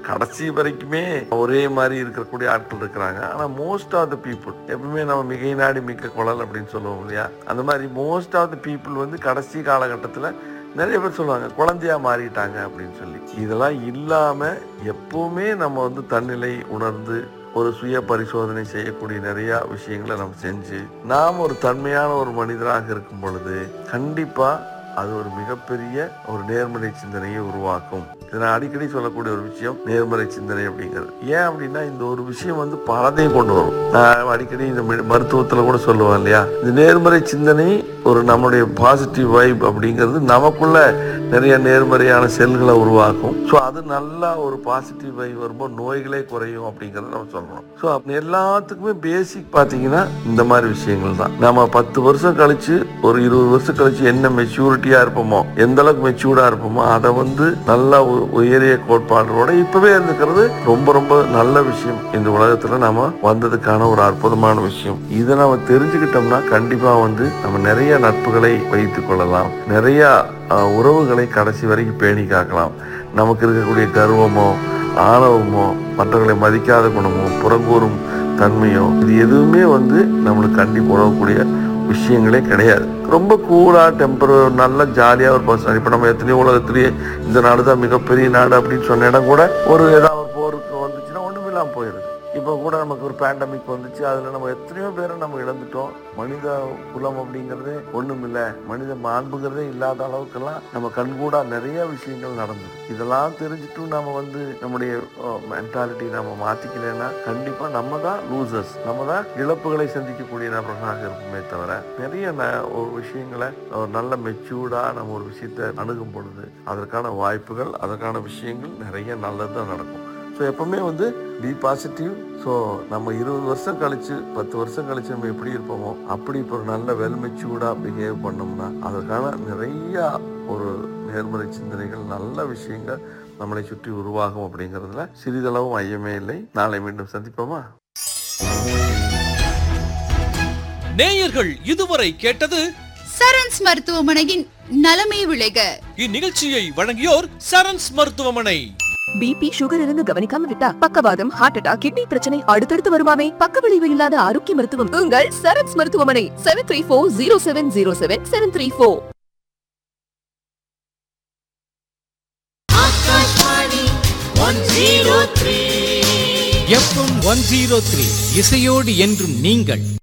கடைசி வரைக்குமே ஒரே மாதிரி இருக்கக்கூடிய ஆட்கள் இருக்கிறாங்க ஆனா மோஸ்ட் ஆஃப் த பீப்புள் எப்பவுமே நம்ம மிகை நாடி மிக்க குழல் அப்படின்னு சொல்லுவோம் இல்லையா அந்த மாதிரி மோஸ்ட் ஆஃப் த பீப்புள் வந்து கடைசி காலகட்டத்தில் நிறைய பேர் சொல்லுவாங்க குழந்தையா மாறிட்டாங்க அப்படின்னு சொல்லி இதெல்லாம் இல்லாம எப்பவுமே நம்ம வந்து தன்னிலை உணர்ந்து ஒரு சுய பரிசோதனை செய்யக்கூடிய நிறைய விஷயங்களை நம்ம செஞ்சு நாம் ஒரு தன்மையான ஒரு மனிதராக இருக்கும் பொழுது கண்டிப்பா அது ஒரு மிகப்பெரிய ஒரு நேர்மறை சிந்தனையை உருவாக்கும் இது நான் அடிக்கடி சொல்லக்கூடிய ஒரு விஷயம் நேர்மறை சிந்தனை அப்படிங்கிறது ஏன் அப்படின்னா இந்த ஒரு விஷயம் வந்து பலதையும் கொண்டு வரும் நான் அடிக்கடி இந்த மெ- மருத்துவத்துல கூட சொல்லுவேன் இல்லையா இந்த நேர்மறை சிந்தனை ஒரு நம்மளுடைய பாசிட்டிவ் வைப் அப்படிங்கிறது நமக்குள்ள நிறைய நேர்மறையான செல்களை உருவாக்கும் ஸோ அது நல்லா ஒரு பாசிட்டிவ் வைப் வரும்போது நோய்களே குறையும் அப்படிங்கறத நம்ம சொல்றோம் ஸோ எல்லாத்துக்குமே பேசிக் பார்த்தீங்கன்னா இந்த மாதிரி விஷயங்கள் தான் நம்ம பத்து வருஷம் கழிச்சு ஒரு இருபது வருஷம் கழிச்சு என்ன மெச்சூரிட்டியா இருப்போமோ எந்த அளவுக்கு மெச்சூர்டா இருப்போமோ அதை வந்து நல்லா உ- உயரிய கோட்பாடுகளோட இப்பவே இருந்துக்கிறது ரொம்ப ரொம்ப நல்ல விஷயம் இந்த உலகத்துல நாம வந்ததுக்கான ஒரு அற்புதமான விஷயம் இதை நம்ம தெரிஞ்சுக்கிட்டோம்னா கண்டிப்பா வந்து நம்ம நிறைய நட்புகளை வைத்துக் கொள்ளலாம் நிறைய அஹ், உறவுகளை கடைசி வரைக்கும் பேணி காக்கலாம் நமக்கு இருக்கக்கூடிய கர்வமோ ஆணவமோ மற்றவர்களை மதிக்காத குணமோ புறங்கூறும் தன்மையோ இது எதுவுமே வந்து நம்மளுக்கு கண்டிப்பாக உதவக்கூடிய விஷயங்களே கிடையாது ரொம்ப கூலா டெம்பர் நல்ல ஜாலியாக ஒரு பர்சன் இப்போ நம்ம எத்தனையோ உலகத்திலேயே இந்த நாடு தான் மிகப்பெரிய நாடு அப்படின்னு சொன்ன இடம் கூட ஒரு ஏதாவது ஒரு போருக்கு வந்துச்சுன்னா ஒன்றுமில்லாமல் போயிடுது இப்போ கூட நமக்கு ஒரு பேண்டமிக் வந்துச்சு அதில் நம்ம எத்தனையோ பேரை நம்ம இழந்துட்டோம் மனித குலம் அப்படிங்கிறதே ஒன்றும் இல்லை மனித மாண்புங்கிறதே இல்லாத அளவுக்கெல்லாம் நம்ம கண்கூடா நிறைய விஷயங்கள் நடந்தது இதெல்லாம் தெரிஞ்சுட்டும் நம்ம வந்து நம்முடைய மென்டாலிட்டி நம்ம மாற்றிக்கலைன்னா கண்டிப்பாக நம்ம தான் லூசர்ஸ் நம்ம தான் இழப்புகளை சந்திக்கக்கூடிய நபர்களாக இருப்போமே தவிர நிறைய ந- ஒரு விஷயங்களை ஒரு நல்ல மெச்சூர்டாக நம்ம ஒரு விஷயத்தை அணுகும் பொழுது அதற்கான வாய்ப்புகள் அதற்கான விஷயங்கள் நிறைய நல்லது தான் நடக்கும் ஸோ எப்பவுமே வந்து பி பாசிட்டிவ் ஸோ நம்ம இருபது வருஷம் கழிச்சு பத்து வருஷம் கழிச்சு நம்ம எப்படி இருப்போமோ அப்படி இப்போ ஒரு நல்ல வெல் மெச்சூர்டாக பிஹேவ் பண்ணோம்னா அதற்கான நிறைய ஒரு நேர்மறை சிந்தனைகள் நல்ல விஷயங்கள் நம்மளை சுற்றி உருவாகும் அப்படிங்கிறதுல சிறிதளவும் ஐயமே இல்லை நாளை மீண்டும் சந்திப்போமா நேயர்கள் இதுவரை கேட்டது சரண்ஸ் மருத்துவமனையின் நலமே விளைக இந்நிகழ்ச்சியை வழங்கியோர் சரண்ஸ் மருத்துவமனை பிபி சுகர் இருந்து கவனிக்காம விட்டா பக்கவாதம் ஹார்ட் அட்டாக் கிட்னி பிரச்சனை அடுத்தடுத்து வருமாமே பக்க விளைவு இல்லாத ஆரோக்கிய மருத்துவம் உங்கள் சரண்ஸ் மருத்துவமனை seven three four zero seven zero seven seven three four FM one zero three இசையோடு என்றும் நீங்கள்